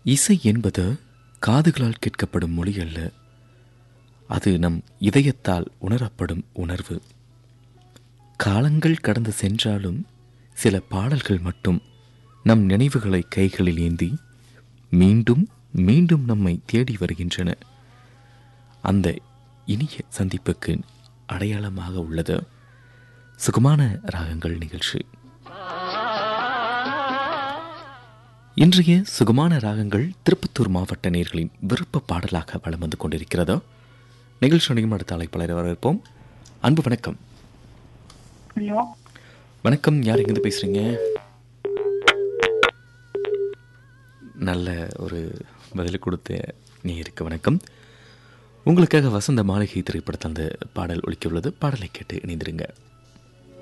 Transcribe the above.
இசை என்பது காதுகளால் கேட்கப்படும் மொழி அல்ல அது நம் இதயத்தால் உணரப்படும் உணர்வு காலங்கள் கடந்து சென்றாலும் சில பாடல்கள் மட்டும் நம் நினைவுகளை கைகளில் ஏந்தி மீண்டும் மீண்டும் நம்மை தேடி வருகின்றன அந்த இனிய சந்திப்புக்கு அடையாளமாக உள்ளது சுகமான ராகங்கள் நிகழ்ச்சி இன்றைய சுகமான ராகங்கள் திருப்பத்தூர் மாவட்ட நேர்களின் விருப்ப பாடலாக வலம் வந்து கொண்டிருக்கிறதோ நிகழ்ச்சியுடையும் அடுத்த அழைப்பாளரை வரவேற்போம் அன்பு வணக்கம் ஹலோ வணக்கம் யார் எங்கேருந்து பேசுறீங்க நல்ல ஒரு பதில் கொடுத்த நேருக்கு வணக்கம் உங்களுக்காக வசந்த மாளிகை திரைப்படத்தில் அந்த பாடல் ஒலிக்க உள்ளது பாடலை கேட்டு இணைந்திருங்க